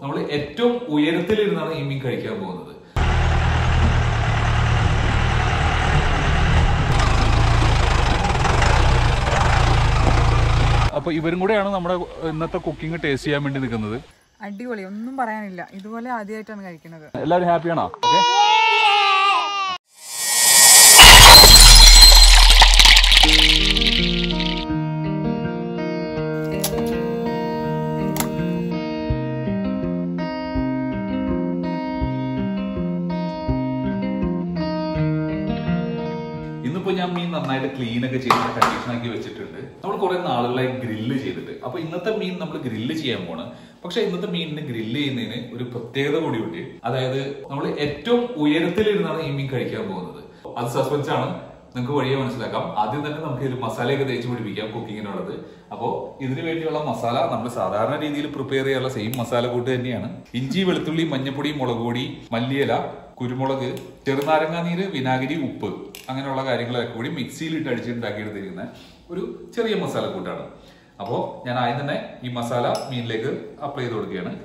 നമ്മൾ ഏറ്റവും ഉയരത്തിലിരുന്നാണ് ഈ മീൻ കഴിക്കാൻ പോകുന്നത് അപ്പോൾ ഇവരും കൂടെയാണ് നമ്മുടെ ഇന്നത്തെ കുക്കിംഗ് ടേസ്റ്റ് ചെയ്യാൻ വേണ്ടി നിൽക്കുന്നത് അടിപൊളി ഒന്നും പറയാനില്ല ഇതുപോലെ ആദ്യമായിട്ടാണ് കഴിക്കുന്നത് എല്ലാവരും ഹാപ്പിയാണോ ഓക്കെ ഇന്നിപ്പോ ഞാൻ മീൻ നന്നായിട്ട് ക്ലീൻ ഒക്കെ ചെയ്ത് കണ്ടീഷൻ ആക്കി വെച്ചിട്ടുണ്ട് നമ്മൾ കുറെ നാളുകളായി ഗ്രില്ല് ചെയ്തിട്ട് അപ്പൊ ഇന്നത്തെ മീൻ നമ്മൾ ഗ്രില്ല് ചെയ്യാൻ പോണ് പക്ഷെ ഇന്നത്തെ മീനിന് ഗ്രില്ല് ചെയ്യുന്നതിന് ഒരു പ്രത്യേകത കൂടിയുണ്ട് അതായത് നമ്മൾ ഏറ്റവും ഉയരത്തിലിരുന്നാണ് ഈ മീൻ കഴിക്കാൻ പോകുന്നത് അത് സസ്പെൻസ് ആണ് നിങ്ങൾക്ക് വഴിയെ മനസ്സിലാക്കാം ആദ്യം തന്നെ നമുക്ക് ഒരു മസാലയൊക്കെ തേച്ച് പിടിപ്പിക്കാം കുക്കിങ്ങിനുള്ളത് അപ്പോൾ ഇതിന് വേണ്ടിയുള്ള മസാല നമ്മൾ സാധാരണ രീതിയിൽ പ്രിപ്പയർ ചെയ്യാനുള്ള സെയിം മസാല കൂട്ട് തന്നെയാണ് ഇഞ്ചി വെളുത്തുള്ളി മഞ്ഞപ്പൊടി മുളക് പൊടി മല്ലിയില കുരുമുളക് ചെറുനാരങ്ങാ നീര് വിനാഗിരി ഉപ്പ് അങ്ങനെയുള്ള കാര്യങ്ങളൊക്കെ കൂടി മിക്സിയിൽ ഇട്ട് അടിച്ചുണ്ടാക്കിയെടുത്തിരിക്കുന്ന ഒരു ചെറിയ മസാല കൂട്ടാണ് അപ്പോൾ ഞാൻ ആദ്യം തന്നെ ഈ മസാല മീനിലേക്ക് അപ്ലൈ ചെയ്ത് കൊടുക്കുകയാണ്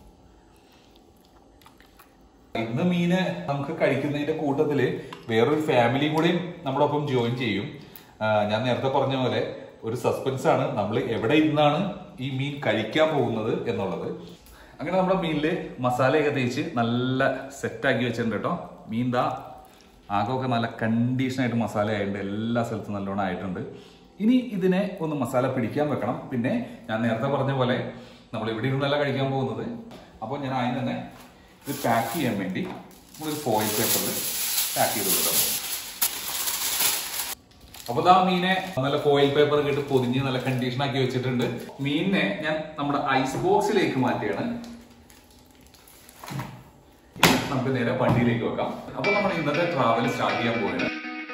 ഇന്ന് മീന് നമുക്ക് കഴിക്കുന്നതിന്റെ കൂട്ടത്തില് വേറൊരു ഫാമിലിയും കൂടെയും നമ്മുടെ ഒപ്പം ജോയിൻ ചെയ്യും ആ, ഞാൻ നേരത്തെ പറഞ്ഞ പോലെ ഒരു സസ്പെൻസ് ആണ് നമ്മൾ എവിടെ ഇരുന്നാണ് ഈ മീൻ കഴിക്കാൻ പോകുന്നത് എന്നുള്ളത് അങ്ങനെ നമ്മുടെ മീനില് മസാലയൊക്കെ തേച്ച് നല്ല സെറ്റാക്കി വെച്ചിട്ടുണ്ട് കേട്ടോ മീൻ ദാ ആകമൊക്കെ നല്ല കണ്ടീഷൻ ആയിട്ട് മസാല ആയിട്ടുണ്ട് എല്ലാ സ്ഥലത്തും നല്ലോണം ആയിട്ടുണ്ട് ഇനി ഇതിനെ ഒന്ന് മസാല പിടിക്കാൻ വെക്കണം പിന്നെ ഞാൻ നേരത്തെ പറഞ്ഞ പോലെ നമ്മൾ ഇവിടെ ഇരുന്നല്ല കഴിക്കാൻ പോകുന്നത് അപ്പോൾ ഞാൻ ആദ്യം തന്നെ ഇത് പാക്ക് ചെയ്യാൻ വേണ്ടി നമ്മളൊരു ഫോയിൽ പേപ്പറിൽ പാക്ക് ചെയ്ത് കൊടുക്കാൻ പോകും അപ്പൊ ദാ മീനെ നല്ല ഫോയിൽ പേപ്പർ ഇട്ട് പൊതിഞ്ഞ് നല്ല കണ്ടീഷൻ ആക്കി വെച്ചിട്ടുണ്ട് മീനിനെ ഞാൻ നമ്മുടെ ഐസ് ബോക്സിലേക്ക് മാറ്റുകയാണ് ഇനി നമുക്ക് നേരെ വണ്ടിയിലേക്ക് വെക്കാം അപ്പൊ നമ്മൾ ഇന്നത്തെ ട്രാവൽ സ്റ്റാർട്ട് ചെയ്യാൻ പോവുകയാണ്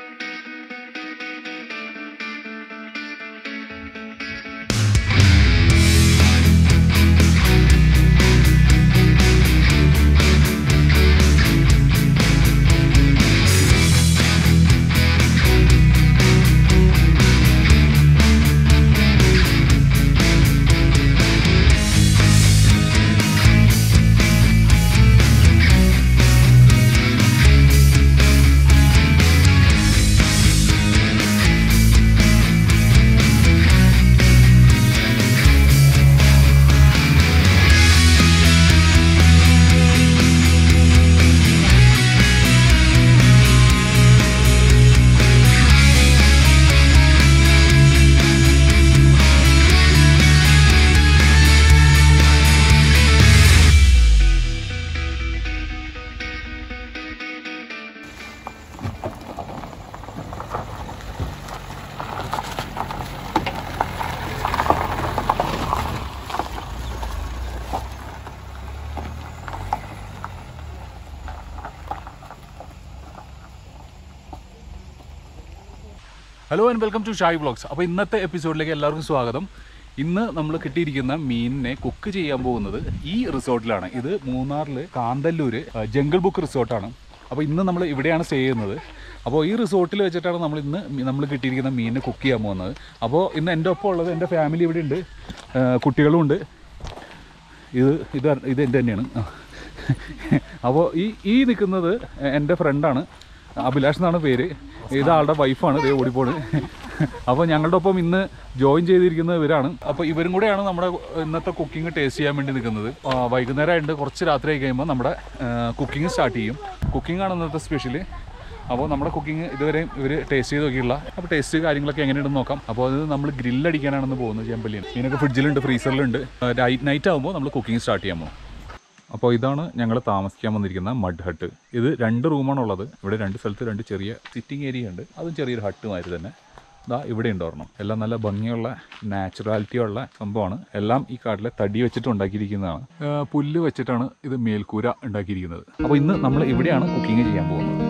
hello and welcome to Shai blogs അപ്പോൾ ഇന്നത്തെ എപ്പിസോഡിലേക്ക് എല്ലാവർക്കും സ്വാഗതം ഇന്ന് നമ്മൾ കിട്ടിയിരിക്കുന്ന മീനിനെ കുക്ക് ചെയ്യാൻ പോകുന്നത് ഈ റിസോർട്ടിലാണ് ഇത് മൂന്നാറിൽ കാന്തല്ലൂർ ജംഗിൾ ബുക്ക് റിസോർട്ടാണ് അപ്പോൾ ഇന്ന് നമ്മൾ ഇവിടെയാണ് സ്റ്റേ ചെയ്യുന്നത് അപ്പോൾ ഈ റിസോർട്ടിൽ വെച്ചിട്ടാണ് നമ്മൾ ഇന്ന് നമ്മൾ കിട്ടിയിരിക്കുന്ന മീനിനെ കുക്ക് ചെയ്യാൻ പോകുന്നത് അപ്പോൾ ഇന്ന് എൻ്റെ ഒപ്പം ഉള്ളത് എൻ്റെ ഫാമിലി ഇവിടെ ഉണ്ട് കുട്ടികളും ഉണ്ട് ഇത് ഇത് ഇത് എൻ്റെ തന്നെയാണ് ആ. അപ്പോൾ ഈ ഈ നിൽക്കുന്നത് എൻ്റെ ഫ്രണ്ടാണ് അഭിലാഷ് എന്നാണ് പേര് ഇത് ആളുടെ വൈഫാണ് ഇതേ ഓടിപ്പോണ് അപ്പോൾ ഞങ്ങളുടെ ഒപ്പം ഇന്ന് ജോയിൻ ചെയ്തിരിക്കുന്നത് ഇവരാണ് അപ്പോൾ ഇവരും കൂടെയാണ് നമ്മുടെ ഇന്നത്തെ കുക്കിംഗ് ടേസ്റ്റ് ചെയ്യാൻ വേണ്ടി നിൽക്കുന്നത് ആ, വൈകുന്നേരമായിട്ട് കുറച്ച് രാത്രി ആയി കഴിയുമ്പോൾ നമ്മുടെ കുക്കിംഗ് സ്റ്റാർട്ട് ചെയ്യും കുക്കിംഗ് ആണ് ഇന്നത്തെ സ്പെഷ്യൽ അപ്പോൾ നമ്മുടെ കുക്കിംഗ് ഇതുവരെ ഇവർ ടേസ്റ്റ് ചെയ്ത് നോക്കിയില്ല അപ്പോൾ ടേസ്റ്റ് കാര്യങ്ങളൊക്കെ എങ്ങനെയുണ്ടെന്ന് നോക്കാം അപ്പോൾ അത് നമ്മൾ ഗ്രില്ലടിക്കാനാണെന്ന് പോകുന്നത് ചെമ്പല്ലിയാണ് മീനൊക്കെ ഫ്രിഡ്ജിലുണ്ട് ഫ്രീസറിലുണ്ട് നൈറ്റ് ആകുമ്പോൾ നമ്മൾ കുക്കിംഗ് സ്റ്റാർട്ട് ചെയ്യാൻ പോകും അപ്പോൾ ഇതാണ് ഞങ്ങൾ താമസിക്കാൻ വന്നിരിക്കുന്ന മഡ് ഹട്ട് ഇത് രണ്ട് റൂമാണ് ഉള്ളത് ഇവിടെ രണ്ട് സ്ഥലത്ത് രണ്ട് ചെറിയ സിറ്റിംഗ് ഏരിയ ഉണ്ട് അതും ചെറിയൊരു ഹട്ട് മാതിരി തന്നെ ഇതാ ഇവിടെ ഉണ്ട് ഒരെണ്ണം എല്ലാം നല്ല ഭംഗിയുള്ള നാച്ചുറാലിറ്റി ഉള്ള സംഭവമാണ് എല്ലാം ഈ കാട്ടിലെ തടി വെച്ചിട്ട് ഉണ്ടാക്കിയിരിക്കുന്നതാണ് ആ, പുല്ല് വെച്ചിട്ടാണ് ഇത് മേൽക്കൂര ഉണ്ടാക്കിയിരിക്കുന്നത് അപ്പോൾ ഇന്ന് നമ്മൾ ഇവിടെയാണ് കുക്കിംഗ് ചെയ്യാൻ പോകുന്നത്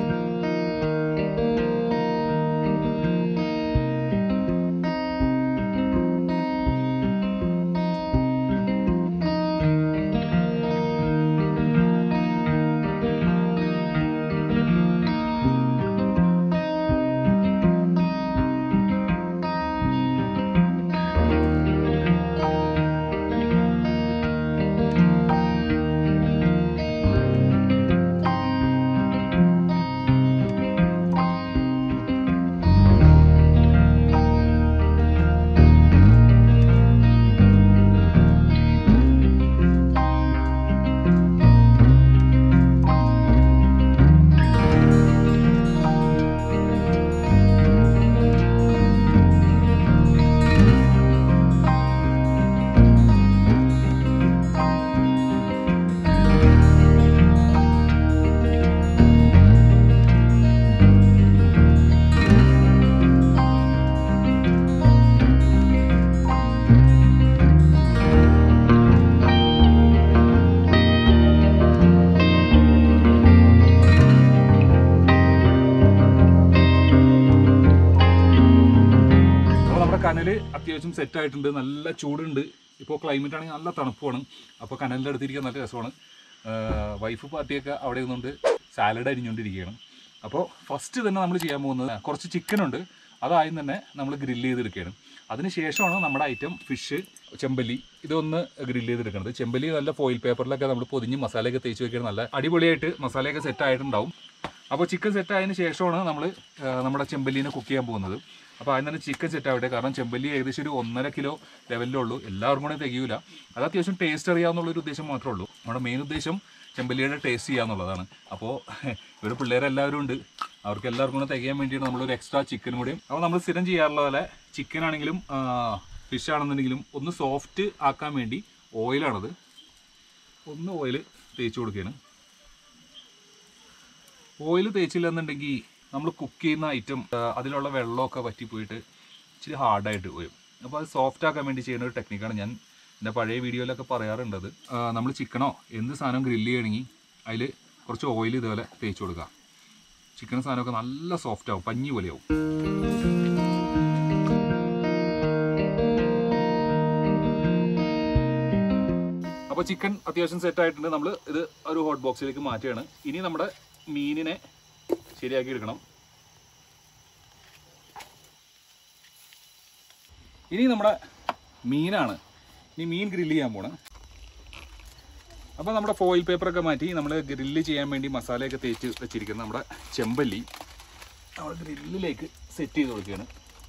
കനല് അത്യാവശ്യം സെറ്റ് ആയിട്ടുണ്ട് നല്ല ചൂടുണ്ട് ഇപ്പോൾ ക്ലൈമറ്റ് ആണെങ്കിൽ നല്ല തണുപ്പാണ് അപ്പോൾ കനലിൻ്റെ അടുത്തിരിക്കാൻ നല്ല രസമാണ് വൈഫ് പാർട്ടിയൊക്കെ അവിടെ നിന്നുകൊണ്ട് സാലഡ് അരിഞ്ഞുകൊണ്ടിരിക്കുകയാണ് അപ്പോൾ ഫസ്റ്റ് തന്നെ നമ്മൾ ചെയ്യാൻ പോകുന്നത് കുറച്ച് ചിക്കൻ ഉണ്ട് അതായും തന്നെ നമ്മൾ ഗ്രില്ല് ചെയ്തെടുക്കുകയാണ് അതിനുശേഷമാണ് നമ്മുടെ ഐറ്റം ഫിഷ് ചെമ്പല്ലി ഇതൊന്ന് ഗ്രില്ല് ചെയ്തെടുക്കുന്നത് ചെമ്പല്ലി നല്ല ഫോയിൽ പേപ്പറിലൊക്കെ നമ്മൾ പൊതിഞ്ഞ് മസാലയൊക്കെ തേച്ച് വെക്കുകയാണ് നല്ല അടിപൊളിയായിട്ട് മസാലയൊക്കെ സെറ്റ് ആയിട്ടുണ്ടാവും അപ്പോൾ ചിക്കൻ സെറ്റ് ആയതിനു ശേഷമാണ് നമ്മൾ നമ്മുടെ ചെമ്പല്ലീനെ കുക്ക് ചെയ്യാൻ പോകുന്നത് അപ്പോൾ അതിന് തന്നെ ചിക്കൻ സെറ്റ് ആവട്ടെ കാരണം ചെമ്പല്ലി ഏകദേശം ഒരു ഒന്നര കിലോ ലെവലിലേ ഉള്ളൂ എല്ലാവർക്കും കൂടെ തികയൂല അത് അത്യാവശ്യം ടേസ്റ്റ് അറിയാമെന്നുള്ള ഒരു ഉദ്ദേശം മാത്രമേ ഉള്ളൂ നമ്മുടെ മെയിൻ ഉദ്ദേശം ചെമ്പല്ലിയുടെ ടേസ്റ്റ് ചെയ്യാന്നുള്ളതാണ് അപ്പോൾ ഇവിടെ പിള്ളേരെല്ലാവരും ഉണ്ട് അവർക്ക് എല്ലാവർക്കും കൂടെ തികയാൻ വേണ്ടിയിട്ട് നമ്മളൊരു എക്സ്ട്രാ ചിക്കൻ കൂടിയും അപ്പോൾ നമ്മൾ സ്ഥിരം ചെയ്യാറുള്ള പോലെ ചിക്കൻ ആണെങ്കിലും ഫിഷ് ആണെന്നുണ്ടെങ്കിലും ഒന്ന് സോഫ്റ്റ് ആക്കാൻ വേണ്ടി ഓയിലാണത് ഒന്ന് ഓയിൽ തേച്ച് കൊടുക്കുകയാണ് ഓയിൽ തേച്ചില്ല എന്നുണ്ടെങ്കിൽ നമ്മൾ കുക്ക് ചെയ്യുന്ന ഐറ്റം അതിലുള്ള വെള്ളമൊക്കെ വറ്റിപ്പോയിട്ട് ഇച്ചിരി ഹാർഡായിട്ട് പോയും അപ്പോൾ അത് സോഫ്റ്റ് ആക്കാൻ വേണ്ടി ചെയ്യുന്ന ഒരു ടെക്നിക്കാണ് ഞാൻ എൻ്റെ പഴയ വീഡിയോയിലൊക്കെ പറയാറുണ്ട് അത് നമ്മൾ ചിക്കനോ എന്ത് സാധനം ഗ്രില്ല് ചെയ്യണമെങ്കിൽ അതിൽ കുറച്ച് ഓയിൽ ഇതുപോലെ തേച്ച് കൊടുക്കുക ചിക്കൻ സാധനമൊക്കെ നല്ല സോഫ്റ്റ് ആവും പഞ്ഞി പോലെയാവും അപ്പോൾ ചിക്കൻ അത്യാവശ്യം സെറ്റ് ആയിട്ടുണ്ട് നമ്മൾ ഇത് ഒരു ഹോട്ട് ബോക്സിലേക്ക് മാറ്റുകയാണ് ഇനി നമ്മുടെ മീനിനെ ശരിയാക്കി എടുക്കണം ഇനി നമ്മുടെ മീനാണ് ഇനി മീൻ ഗ്രില്ല് ചെയ്യാൻ പോണ് അപ്പോൾ നമ്മുടെ ഫോയിൽ പേപ്പറൊക്കെ മാറ്റി നമ്മൾ ഗ്രില്ല് ചെയ്യാൻ വേണ്ടി മസാലയൊക്കെ തേച്ച് വെച്ചിരിക്കുന്ന നമ്മുടെ ചെമ്പല്ലി നമ്മൾ ഗ്രില്ലിലേക്ക് സെറ്റ് ചെയ്ത് കൊടുക്കുകയാണ്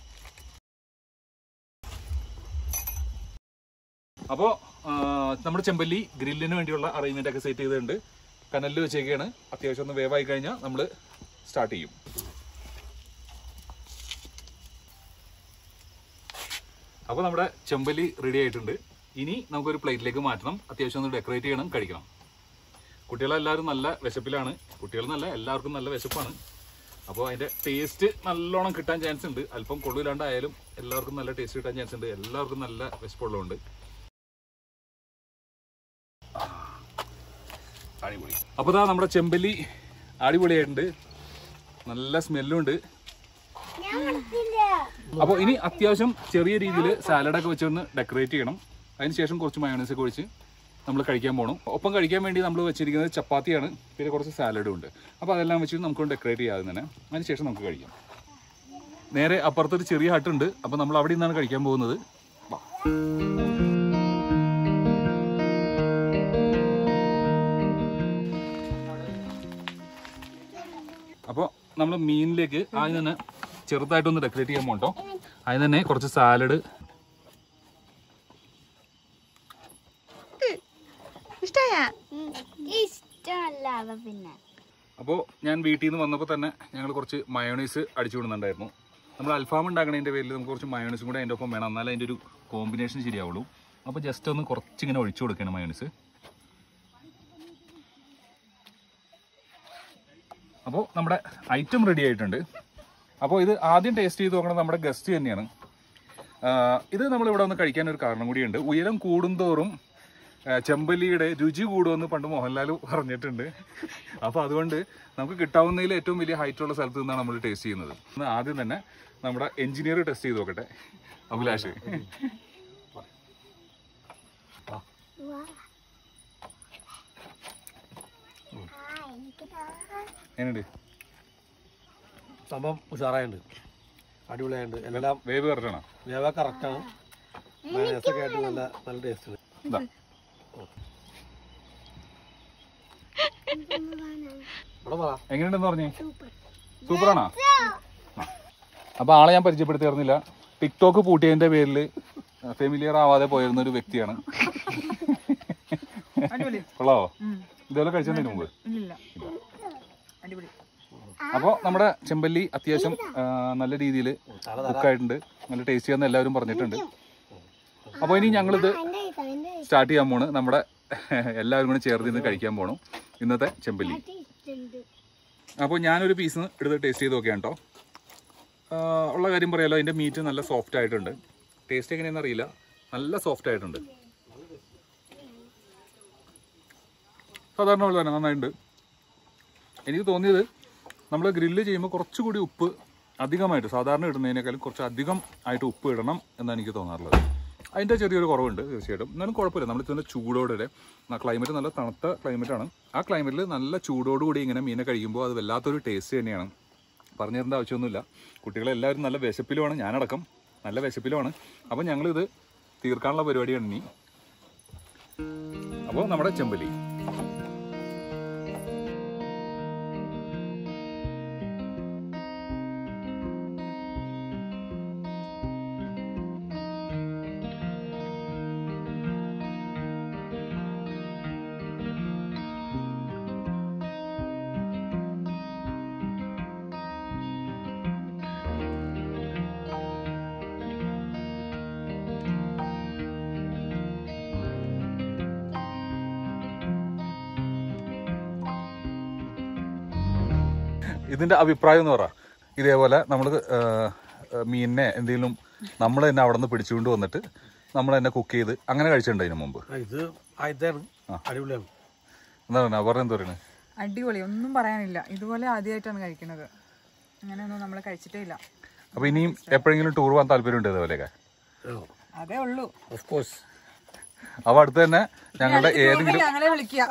അപ്പോൾ നമ്മുടെ ചെമ്പല്ലി ഗ്രില്ലിന് വേണ്ടിയുള്ള അറേഞ്ച്മെന്റ് ഒക്കെ സെറ്റ് ചെയ്തിട്ടുണ്ട് കനലിൽ വെച്ചേക്കാണ് അത്യാവശ്യം ഒന്ന് വേവായി കഴിഞ്ഞാൽ നമ്മൾ സ്റ്റാർട്ട് ചെയ്യും അപ്പോൾ നമ്മുടെ ചെമ്പല്ലി റെഡി ആയിട്ടുണ്ട് ഇനി നമുക്കൊരു പ്ലേറ്റിലേക്ക് മാറ്റണം അത്യാവശ്യം ഒന്ന് ഡെക്കറേറ്റ് ചെയ്യണം കഴിക്കണം കുട്ടികളെല്ലാവരും നല്ല വിശപ്പിലാണ് കുട്ടികൾ നല്ല എല്ലാവർക്കും നല്ല വിശപ്പാണ് അപ്പോൾ അതിൻ്റെ ടേസ്റ്റ് നല്ലോണം കിട്ടാൻ ചാൻസ് ഉണ്ട് അല്പം കൊള്ളില്ലാണ്ടായാലും എല്ലാവർക്കും നല്ല ടേസ്റ്റ് കിട്ടാൻ ചാൻസ് ഉണ്ട് എല്ലാവർക്കും നല്ല വിശപ്പുള്ളതുകൊണ്ട് അടിപൊളി അപ്പോൾ ഇതാ നമ്മുടെ ചെമ്പല്ലി അടിപൊളിയായിട്ടുണ്ട് നല്ല സ്മെല്ലും ഉണ്ട് അപ്പോൾ ഇനി അത്യാവശ്യം ചെറിയ രീതിയിൽ സാലഡൊക്കെ വെച്ചൊന്ന് ഡെക്കറേറ്റ് ചെയ്യണം അതിനുശേഷം കുറച്ച് മയോണൈസ് ഒക്കെ ഒഴിച്ച് നമ്മൾ കഴിക്കാൻ പോകണം ഒപ്പം കഴിക്കാൻ വേണ്ടി നമ്മൾ വെച്ചിരിക്കുന്നത് ചപ്പാത്തിയാണ് പിന്നെ കുറച്ച് സാലഡും ഉണ്ട് അപ്പോൾ അതെല്ലാം വെച്ച് നമുക്ക് ഡെക്കറേറ്റ് ചെയ്യാതെ തന്നെ അതിനുശേഷം നമുക്ക് കഴിക്കാം നേരെ അപ്പുറത്തൊരു ചെറിയ ഹട്ടുണ്ട് അപ്പോൾ നമ്മൾ അവിടെ നിന്നാണ് കഴിക്കാൻ പോകുന്നത് വാ. അപ്പോൾ നമ്മൾ മീനിലേക്ക് ആദ്യം തന്നെ ചെറുതായിട്ടൊന്ന് ഡെക്കറേറ്റ് ചെയ്യാൻ പോകട്ടോ ആദ്യം തന്നെ കുറച്ച് സാലഡ് ഇഷ്ടമായ ഇഷ്ടമല്ല അവ പിന്നെ അപ്പോൾ ഞാൻ വീട്ടിൽ നിന്ന് വന്നപ്പോൾ തന്നെ ഞങ്ങൾ കുറച്ച് മയോണൈസ് അടിച്ചു വിടുന്നുണ്ടായിരുന്നു നമ്മൾ അൽഫാം ഉണ്ടാക്കണതിൻ്റെ പേരിൽ നമുക്ക് കുറച്ച് മയോണൈസും കൂടെ അതിൻ്റെ ഒപ്പം വേണം എന്നാലേ അതിൻ്റെ ഒരു കോമ്പിനേഷൻ ശരിയാവുള്ളൂ അപ്പോൾ ജസ്റ്റ് ഒന്ന് കുറച്ചിങ്ങനെ ഒഴിച്ചു കൊടുക്കണം മയോണൈസ് അപ്പോൾ നമ്മുടെ ഐറ്റം റെഡി ആയിട്ടുണ്ട് അപ്പോൾ ഇത് ആദ്യം ടേസ്റ്റ് ചെയ്ത് നോക്കുന്നത് നമ്മുടെ ഗസ്റ്റ് തന്നെയാണ് ആഹ് ഇത് നമ്മൾ ഇവിടെ വന്ന് കഴിക്കാൻ ഒരു കാരണം കൂടിയുണ്ട് ഉയരം കൂടുന്തോറും ആഹ് ചെമ്പല്ലിയുടെ രുചി കൂടുമെന്ന് പണ്ട് മോഹൻലാൽ പറഞ്ഞിട്ടുണ്ട് അപ്പോൾ അതുകൊണ്ട് നമുക്ക് കിട്ടാവുന്നതിൽ ഏറ്റവും വലിയ ഹൈറ്റ് ഉള്ള സ്ഥലത്ത് നിന്നാണ് നമ്മൾ ടേസ്റ്റ് ചെയ്യുന്നത് ഇന്ന് ആദ്യം തന്നെ നമ്മുടെ എഞ്ചിനീയർ ടെസ്റ്റ് ചെയ്ത് നോക്കട്ടെ അഭിലാഷ് എങ്ങനെയുണ്ട് സംഭവം ഉഷാറായുണ്ട് അടിപൊളിയായുണ്ട് എല്ലാം വേവ് കറക്റ്റാണോ വേവ കറക്റ്റാണ് മയണൈസൊക്കെ ആയിട്ട് നല്ല നല്ല ടേസ്റ്റ് ഉണ്ട് ഇതാ ഇവിടെ പറ എങ്ങനെയുണ്ടെന്ന് പറഞ്ഞേ സൂപ്പറാണോ അപ്പൊ ആളെ ഞാൻ പരിചയപ്പെടുത്തി തരുന്നില്ല ടിക്ടോക്ക് പൂട്ടിയതിന്റെ പേരിൽ ഫെമിലിയർ ആവാതെ പോയിരുന്ന ഒരു വ്യക്തിയാണ് അടിപൊളി കൊള്ളാവോ ഇതേപോലെ കഴിച്ചതിന് മുമ്പ് ഇല്ല അടിപൊളി അപ്പോൾ നമ്മുടെ ചെമ്പല്ലി അത്യാവശ്യം ആ, നല്ല രീതിയിൽ കുക്കായിട്ടുണ്ട് നല്ല ടേസ്റ്റ് ചെയ്യാന്ന് എല്ലാവരും പറഞ്ഞിട്ടുണ്ട് അപ്പോൾ ഇനി ഞങ്ങളിത് സ്റ്റാർട്ട് ചെയ്യാൻ പോണ് നമ്മുടെ എല്ലാവരും കൂടെ ചേർന്ന് ഇന്ന് കഴിക്കാൻ പോണു ഇന്നത്തെ ചെമ്പല്ലി അപ്പോൾ ഞാനൊരു പീസ് എടുത്ത് ടേസ്റ്റ് ചെയ്ത് നോക്കിയാണ് കേട്ടോ ഉള്ള കാര്യം പറയാലോ അതിൻ്റെ മീറ്റ് നല്ല സോഫ്റ്റ് ആയിട്ടുണ്ട് ടേസ്റ്റ് എങ്ങനെയാണെന്ന് അറിയില്ല നല്ല സോഫ്റ്റ് ആയിട്ടുണ്ട് സാധാരണ പോലെ തന്നെ നന്നായിട്ടുണ്ട് എനിക്ക് തോന്നിയത് നമ്മൾ ഗ്രില്ല് ചെയ്യുമ്പോൾ കുറച്ചുകൂടി ഉപ്പ് അധികമായിട്ട് സാധാരണ ഇടുന്നതിനേക്കാളും കുറച്ച് അധികം ആയിട്ട് ഉപ്പ് ഇടണം എന്നാണ് എനിക്ക് തോന്നാറുള്ളത് അതിൻ്റെ ചെറിയൊരു കുറവുണ്ട് തീർച്ചയായിട്ടും എന്നാലും കുഴപ്പമില്ല നമ്മൾ ഇതിൻ്റെ ചൂടോടെ ക്ലൈമറ്റ് നല്ല തണുത്ത ക്ലൈമറ്റാണ് ആ ക്ലൈമറ്റിൽ നല്ല ചൂടോടുകൂടി ഇങ്ങനെ മീനെ കഴിക്കുമ്പോൾ അത് വല്ലാത്തൊരു ടേസ്റ്റ് തന്നെയാണ് പറഞ്ഞു തരേണ്ട ആവശ്യമൊന്നുമില്ല കുട്ടികളെല്ലാവരും നല്ല വിശപ്പിലുമാണ് ഞാനടക്കം നല്ല വിശപ്പിലുമാണ് അപ്പം ഞങ്ങളിത് തീർക്കാനുള്ള പരിപാടിയാണ് ഇനി അപ്പോൾ നമ്മുടെ ചെമ്പല്ലി ഇതിന്റെ അഭിപ്രായം എന്ന് പറ ഇതേപോലെ നമ്മൾ മീനിനെ എന്തെങ്കിലും നമ്മൾ തന്നെ അവിടെ നിന്ന് പിടിച്ചുകൊണ്ട് വന്നിട്ട് നമ്മൾ തന്നെ കുക്ക് ചെയ്ത് അങ്ങനെ കഴിച്ചിട്ടുണ്ട് ഇതിനു മുമ്പ് ആ, ഇത് ആദ്യത്തെയാണ് അടിപൊളിയാണ് എന്താ പറയുക പറഞ്ഞ എന്താ പറയുന്നത് അടിപൊളി ഒന്നും പറയാനില്ല ഇതുപോലെ ആദ്യമായിട്ടാണ് കഴിക്കുന്നത് അങ്ങനെയൊന്നും നമ്മൾ കഴിച്ചിട്ടേ ഇല്ല അപ്പൊ ഇനിയും എപ്പോഴെങ്കിലും ടൂർ പോകാൻ താല്പര്യമുണ്ട് ഇതേപോലെയൊക്കെ അതേ ഉള്ളൂ ഓഫ് കോഴ്സ് അപ്പൊ അടുത്ത് തന്നെ ഞങ്ങളുടെ ഏതെങ്കിലും ഞങ്ങളെ വിളിക്കുക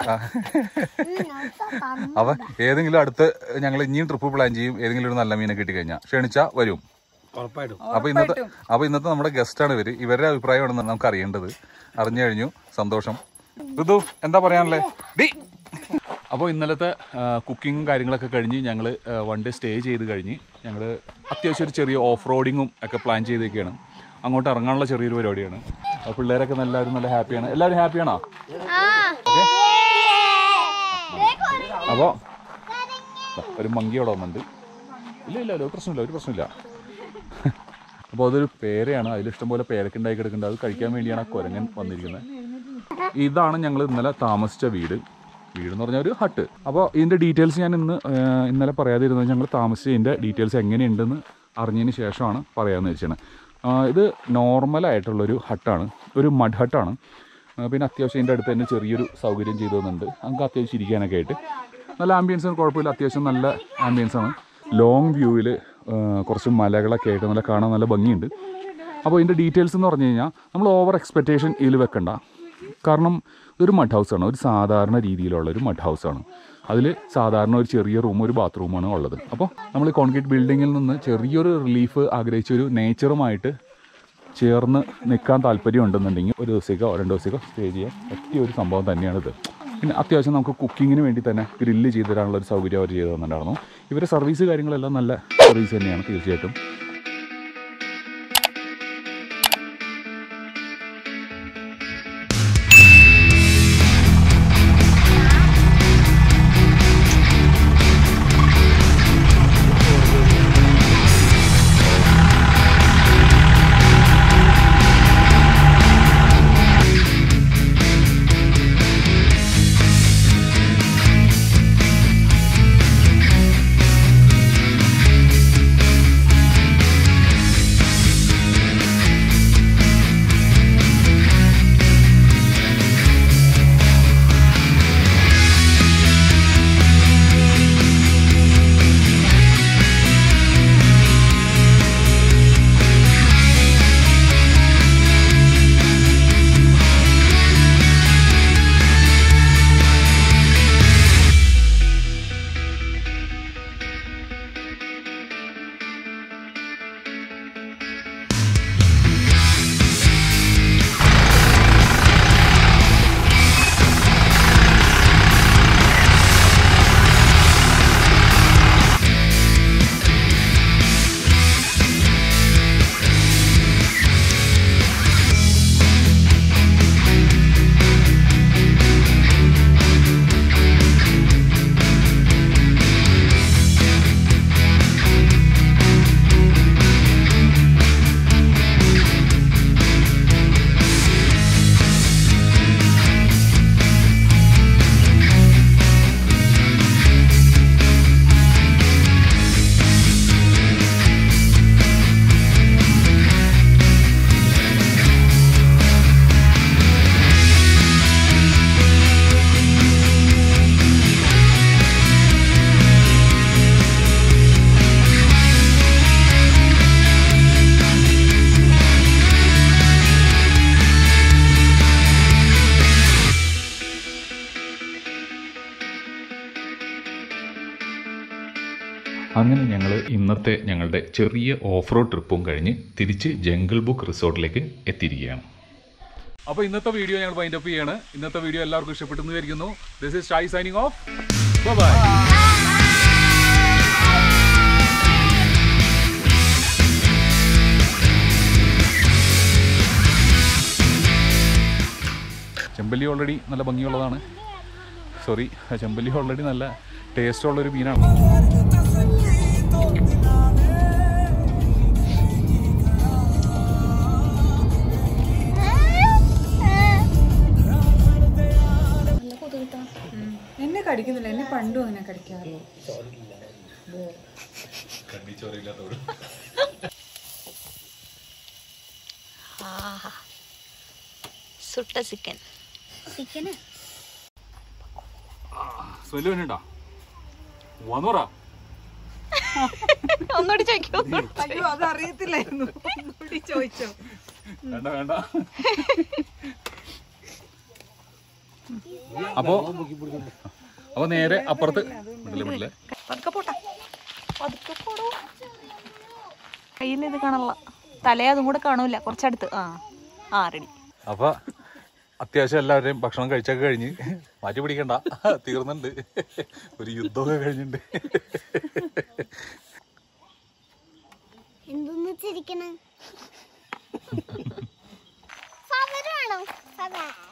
അപ്പൊ ഏതെങ്കിലും അടുത്ത് ഞങ്ങൾ ഇനിയും ട്രിപ്പ് പ്ലാൻ ചെയ്യും ഏതെങ്കിലും ഒരു നല്ല മീനെ കിട്ടിക്കഴിഞ്ഞാൽ ക്ഷണിച്ചാ വരും ഉറപ്പായിട്ടും അപ്പൊ ഇന്നത്തെ അപ്പൊ ഇന്നത്തെ നമ്മുടെ ഗസ്റ്റ് ആണ് ഇവര് ഇവരുടെ അഭിപ്രായമാണ് നമുക്ക് അറിയേണ്ടത് അറിഞ്ഞു കഴിഞ്ഞു സന്തോഷം ഋതു എന്താ പറയാനല്ലേ ഡി അപ്പോൾ ഇന്നലത്തെ കുക്കിങ്ങും കാര്യങ്ങളൊക്കെ കഴിഞ്ഞ് ഞങ്ങൾ വൺ ഡേ സ്റ്റേ ചെയ്ത് കഴിഞ്ഞ് ഞങ്ങൾ അത്യാവശ്യം ഒരു ചെറിയ ഓഫ് റോഡിങ്ങും ഒക്കെ പ്ലാൻ ചെയ്തൊക്കെയാണ് അങ്ങോട്ട് ഇറങ്ങാനുള്ള ചെറിയൊരു പരിപാടിയാണ് അപ്പോൾ പിള്ളേരൊക്കെ നല്ല- എല്ലാവരും നല്ല ഹാപ്പിയാണ് എല്ലാവരും ഹാപ്പിയാണോ അപ്പോൾ ഒരു മങ്കി അവിടെ വന്നിട്ടുണ്ട് ഇല്ല ഇല്ല ഒരു പ്രശ്നമില്ല ഒരു പ്രശ്നമില്ല അപ്പോൾ അതൊരു പേരയാണ് അതിൽ ഇഷ്ടംപോലെ പേരൊക്കെ ഉണ്ടായി കിടക്കുന്നുണ്ട് അത് കഴിക്കാൻ വേണ്ടിയാണ് ആ കുരങ്ങൻ വന്നിരിക്കുന്നത് ഇതാണ് ഞങ്ങൾ ഇന്നലെ താമസിച്ച വീട് വീട് എന്ന് പറഞ്ഞാൽ ഒരു ഹട്ട് അപ്പോൾ ഇതിൻ്റെ ഡീറ്റെയിൽസ് ഞാൻ ഇന്ന് ആ, ഇന്നലെ പറയാതിരുന്നത് ഞങ്ങൾ താമസിച്ചതിൻ്റെ ഡീറ്റെയിൽസ് എങ്ങനെയുണ്ടെന്ന് അറിഞ്ഞതിന് ശേഷമാണ് പറയാമെന്ന് വെച്ചാണ് ഇത് നോർമലായിട്ടുള്ളൊരു ഹട്ടാണ് ഒരു മഡ് ഹട്ടാണ് ആ, പിന്നെ അത്യാവശ്യം ഇതിൻ്റെ അടുത്ത് തന്നെ ചെറിയൊരു സൗകര്യം ചെയ്തു തന്നുണ്ട് നമുക്ക് അത്യാവശ്യം ഇരിക്കാനൊക്കെ ആയിട്ട് നല്ല ആംബിയൻസ് കുഴപ്പമില്ല അത്യാവശ്യം നല്ല ആംബിയൻസ് ആണ് ലോങ് വ്യൂവിൽ കുറച്ച് മലകളൊക്കെ ആയിട്ട് നല്ല കാണാൻ നല്ല ഭംഗിയുണ്ട് അപ്പോൾ ഇതിൻ്റെ ഡീറ്റെയിൽസ് എന്ന് പറഞ്ഞു കഴിഞ്ഞാൽ നമ്മൾ ഓവർ എക്സ്പെക്റ്റേഷൻ ഇതിൽ വെക്കണ്ട കാരണം ഇതൊരു മഡ് ഹൗസാണ് ഒരു സാധാരണ രീതിയിലുള്ള ഒരു മഡ് ഹൗസാണ് അതിൽ സാധാരണ ഒരു ചെറിയ റൂം ഒരു ബാത്റൂമാണ് ഉള്ളത് അപ്പോൾ നമ്മൾ കോൺക്രീറ്റ് ബിൽഡിങ്ങിൽ നിന്ന് ചെറിയൊരു റിലീഫ് ആഗ്രഹിച്ച ഒരു നേച്ചറുമായിട്ട് ചേർന്ന് നിൽക്കാൻ താല്പര്യം ഉണ്ടെന്നുണ്ടെങ്കിൽ ഒരു ദിവസത്തേക്കോ രണ്ട് ദിവസത്തേക്കോ സ്റ്റേ ചെയ്യാൻ പറ്റിയ ഒരു സംഭവം തന്നെയാണിത് പിന്നെ അത്യാവശ്യം നമുക്ക് കുക്കിങ്ങിന് വേണ്ടി തന്നെ ഗ്രില്ല് ചെയ്ത് തരാനുള്ള ഒരു സൗകര്യം അവർ ചെയ്തു തന്നിട്ടുണ്ടായിരുന്നു ഇവരുടെ സർവീസ് കാര്യങ്ങളെല്ലാം നല്ല സർവീസ് തന്നെയാണ് തീർച്ചയായിട്ടും അങ്ങനെ ഞങ്ങൾ ഇന്നത്തെ ഞങ്ങളുടെ ചെറിയ ഓഫ് റോഡ് ട്രിപ്പും കഴിഞ്ഞ് തിരിച്ച് ജംഗിൾ ബുക്ക് റിസോർട്ടിലേക്ക് എത്തിയിരിക്കുകയാണ് അപ്പോൾ ഇന്നത്തെ വീഡിയോ ഞങ്ങൾ വൈൻഡ് അപ്പ് ചെയ്യാണ് ഇന്നത്തെ വീഡിയോ എല്ലാവർക്കും ഇഷ്ടപ്പെട്ടെന്ന് വിചാരിക്കുന്നു this is Shai signing off bye ചെമ്പല്ലി ഓൾറെഡി നല്ല ഭംഗിയുള്ളതാണ് സോറി ചെമ്പല്ലി ഓൾറെഡി നല്ല ടേസ്റ്റ് ഉള്ളൊരു മീനാണ് എന്നെ കടിക്കുന്നില്ല എന്നെ പണ്ടും അങ്ങനെ കടിക്കാറില്ല സുട്ട ചിക്കൻ ചിക്കന് സ്മെല്ല് വേണ്ട വന്നൂറ ഒന്നുകൂടി ചോദിക്കൂ അയ്യോ അത് അറിയത്തില്ലായിരുന്നു ഒന്നുകൂടി ചോദിച്ചോ വേണ്ട വേണ്ട അപ്പോ അപ്പൊ നേരെ അപ്പുറത്ത് വിടില്ല വിടില്ല പതുക്കെ പോട്ടാ പതുക്കെ പോടോ കയ്യിൽ ഇത് കാണാനുള്ള തലേ അതും കൂടെ കാണൂല കുറച്ചടുത്ത് ആ ആ റെഡി അപ്പൊ അത്യാവശ്യം എല്ലാവരെയും ഭക്ഷണം കഴിച്ചൊക്കെ കഴിഞ്ഞ് മാറ്റി പിടിക്കണ്ട തീർന്നുണ്ട് ഒരു യുദ്ധമൊക്കെ കഴിഞ്ഞിട്ടുണ്ട് എന്തൊന്ന് ചിരിക്കണ സമരമാണോ സമരം